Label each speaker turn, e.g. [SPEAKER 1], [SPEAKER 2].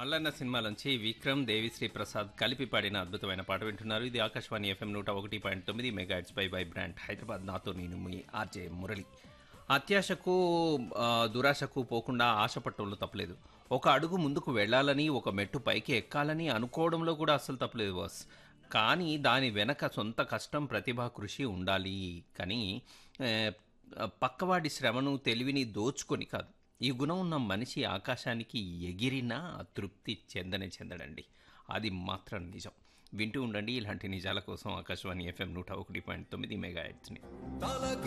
[SPEAKER 1] మల్లన్న సినిమాలోంచి విక్రమ్ దేవిశ్రీ ప్రసాద్ కలిపి పాడిన అద్భుతమైన పాట వింటున్నారు ఇది ఆకాశవాణి ఎఫ్ఎం నూట ఒకటి పాయింట్ తొమ్మిది megahertz bye bye brand Hyderabad నాతో నేను మీ ఆర్జే మురళి అత్యాశకు ఆ, దురాశకు పోకుండా ఆశపట్టడంలో తప్పలేదు ఒక అడుగు ముందుకు వెళ్ళాలని ఒక మెట్టు పైకి ఎక్కాలని అనుకోవడంలో కూడా అస్సలు తప్పలేదు బాస్ కానీ దాని వెనక సొంత కష్టం ప్రతిభ కృషి ఉండాలి కానీ ఏ, పక్కవాడి శ్రమను తెలివిని దోచుకొని కాదు ఈ గుణం ఉన్న మనిషి ఆకాశానికి ఎగిరినా తృప్తి చెందనే చెందడండి అది మాత్రం నిజం వింటూ ఉండండి ఇలాంటి నిజాల కోసం ఆకాశవాణి ఎఫ్ఎం నూట ఒకటి పాయింట్ తొమ్మిది మెగా